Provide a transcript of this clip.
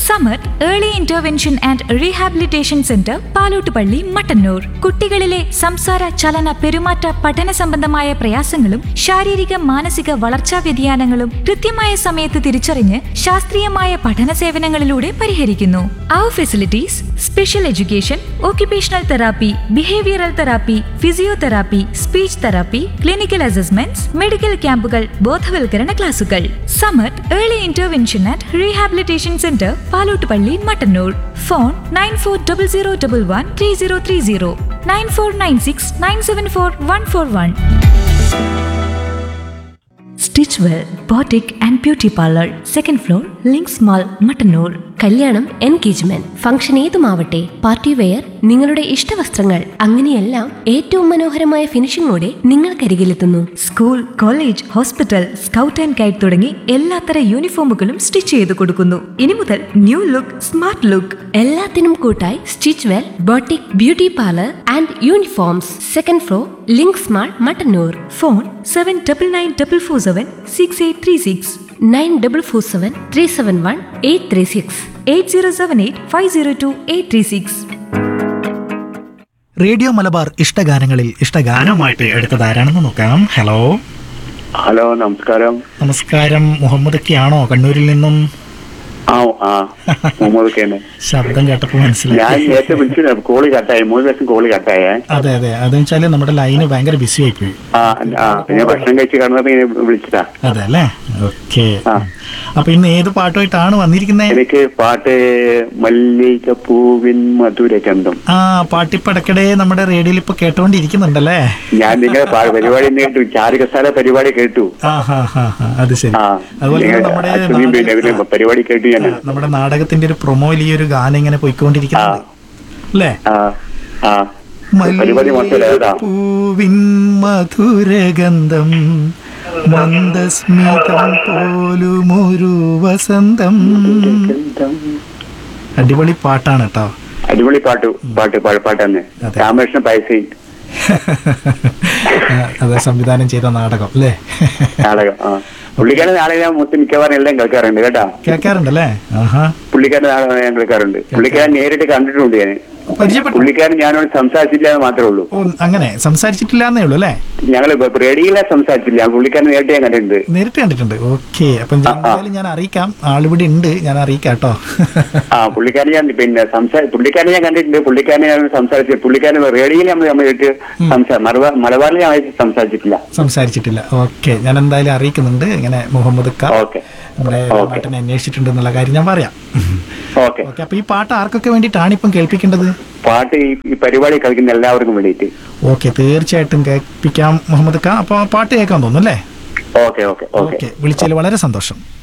സമത് early intervention and rehabilitation centre Palottupalli Mattannur കുട്ടികളിലെ സംസാര ചലന പെരുമാറ്റ പഠന സംബന്ധമായ പ്രയാസങ്ങളും ശാരീരിക മാനസിക വളർച്ചാ വ്യതിയാനങ്ങളും കൃത്യമായ സമയത്ത് തിരിച്ചറിഞ്ഞ് ശാസ്ത്രീയമായ പഠന സേവനങ്ങളിലൂടെ പരിഹരിക്കുന്നു അവർ facilities special education occupational therapy, behavioral therapy, physiotherapy, speech therapy, clinical assessments, medical ക്യാമ്പുകൾ ബോധവൽക്കരണ ക്ലാസുകൾ Samath early intervention and rehabilitation centre Palottupalli Mattannur phone nine four double zero double one three zero three zero nine four nine six nine seven four one four one stitch well boutique and beauty parlour second floor Links mall Mattannur കല്യാണം engagement function ഏതുമാവട്ടെ party wear നിങ്ങളുടെ ഇഷ്ടവസ്ത്രങ്ങൾ അങ്ങനെയെല്ലാം ഏറ്റവും മനോഹരമായ ഫിനിഷിംഗോടെ നിങ്ങൾക്കരികിലെത്തുന്നു school college hospital scout and guide തുടങ്ങി എല്ലാത്തര യൂണിഫോമുകളും സ്റ്റിച്ച് ചെയ്ത് കൊടുക്കുന്നു ഇനി മുതൽ ന്യൂ ലുക്ക് സ്മാർട്ട് ലുക്ക് എല്ലാത്തിനും കൂട്ടായി stitch well boutique beauty parlour and uniforms second floor Links mall Mattannur phone seven double nine double four seven six eight three six nine double four seven three seven one eight three six eight zero seven eight five zero two eight three six radio Malabar ഇഷ്ടഗാനങ്ങളിൽ ഇഷ്ടഗാനമായിട്ട് എടുത്തത് ആരാണെന്ന് നോക്കാം hello hello നമസ്കാരം നമസ്കാരം മുഹമ്മദ് ആണോ കണ്ണൂരിൽ നിന്നും ആ ആ മുഹമ്മദ് ഖാന് ശബ്ദം കേട്ടപ്പോൾ ഞാൻ മനസ്സിലായി നേരത്തെ വിളിച്ചു കോള് കട്ടായി മൂന്ന് ദിവസം കോള് കട്ടായേ അതെ അതെ അതെന്ന് വെച്ചാല് നമ്മുടെ ലൈന് ഭയങ്കര ബിസി ആയിപ്പോയി ആ ആ ഞാൻ ഭക്ഷണം കഴിച്ച് കിടന്നപ്പോ ഇങ്ങനെ വിളിച്ചതാ അതെ അല്ലേ ഓക്കെ ആ. അപ്പൊ ഇന്ന് ഏത് പാട്ടുമായിട്ടാണ് വന്നിരിക്കുന്നത് എനിക്ക് പാട്ട് മല്ലികപ്പൂവിൻ മധുരചന്തം ആ പാട്ടിപ്പടക്കടെ നമ്മുടെ റേഡിയോയിൽ ഇപ്പൊ കേട്ടോണ്ടിരിക്കുന്നുണ്ടല്ലേ ഞാൻ നിങ്ങളെ പാ- പരിപാടി ഇന്ന് കേട്ടു ചാരുകസാല പരിപാടി കേട്ടു ആ ഹാ ഹാ ഹാ അത് ശരി ആ അതുപോലെ തന്നെ നിങ്ങൾ നമ്മുടെ അച്ഛനെയും പിന്നെ നാടക- ഇവരും പരിപാടി കേട്ടു ഞാൻ നമ്മുടെ നാടകത്തിന്റെ ഒരു പ്രൊമോയിൽ ഈ ഒരു ഗാനം ഇങ്ങനെ പോയിക്കൊണ്ടിരിക്കുന്നുണ്ട് അല്ലേ ആ ആ പരിപാടി മൊത്തം ഏതാ പൂവിൻ മധുരഗന്ധം മന്ദസ്മിതം പോലുമൊരു വസന്തം അടിപൊളി പാട്ടാണ് കേട്ടോ അടിപൊളി പാട്ട് പാട്ട് പാ- പാട്ടാണ് അതെ. രാമകൃഷ്ണ പൈസ അത് സംവിധാനം ചെയ്ത നാടകം അല്ലേ നാടകം ആ പുള്ളിക്കാരൻ നാളെ ഞാൻ മൊത്തം മിക്കവാറും എല്ലാം കേൾക്കാറുണ്ട് കേട്ടാ കേൾക്കാറുണ്ടല്ലേ ആഹാ പുള്ളിക്കാരൻ നാളെ ഞാൻ കേൾക്കാറുണ്ട് പുള്ളിക്കാരൻ നേരിട്ട് കണ്ടിട്ടുണ്ട് ഞാൻ പരിചയപ്പെട്ടു പുള്ളിക്കാരൻ ഞാനോട് സംസാരിച്ചില്ല എന്ന് മാത്രമേ ഉള്ളൂ ഓ അങ്ങനെ സംസാരിച്ചിട്ടില്ല എന്നേ ഉള്ളൂ അല്ലേ ഞങ്ങൾ റേഡിയോയിലെ സംസാരിച്ചില്ല പുള്ളിക്കാരൻ നേരിട്ട് ഞാൻ കണ്ടിട്ടുണ്ട് നേരിട്ട് കണ്ടിട്ടുണ്ട് ഓക്കെ അപ്പം ഞാൻ എന്തായാലും ഞാൻ അറിയിക്കാം ആളിവിടെ ഉണ്ട് ഞാൻ അറിയിക്കാം കേട്ടോ ആ പുള്ളിക്കാരൻ ഞാൻ പിന്നെ സംസാര പുള്ളിക്കാരനെ ഞാൻ കണ്ടിട്ടുണ്ട് പുള്ളിക്കാരനെ ഞാൻ സംസാരിച്ചു പുള്ളിക്കാരൻ റേഡിയോയിൽ നമ്മൾ നമ്മൾ കേട്ട് സംസാ മലബാർ മലബാറിൽ ഞാൻ സംസാരിച്ചിട്ടില്ല സംസാരിച്ചിട്ടില്ല ഓക്കെ ഞാൻ എന്തായാലും അറിയിക്കുന്നുണ്ട് ഇങ്ങനെ മുഹമ്മദ് ഖാൻ ഓക്കെ നമ്മുടെ ഓക്കെ. നാട്ടിനെ അന്വേഷിച്ചിട്ടുണ്ട് എന്നുള്ള കാര്യം ഞാൻ പറയാം ഓക്കെ ഓക്കെ അപ്പൊ ഈ പാട്ട് ആർക്കൊക്കെ വേണ്ടിയിട്ടാണ് ഇപ്പം കേൾപ്പിക്കേണ്ടത് പാട്ട് ഈ ഈ പരിപാടി കളിക്കുന്ന എല്ലാവർക്കും വേണ്ടിയിട്ട് ഓക്കെ തീർച്ചയായിട്ടും കേൾപ്പിക്കാം മുഹമ്മദ് ഖാൻ അപ്പൊ പാട്ട് കേൾക്കാൻ തോന്നുന്നു അല്ലേ ഓക്കെ ഓക്കെ ഓക്കെ ഓക്കെ വിളിച്ചതിൽ വളരെ സന്തോഷം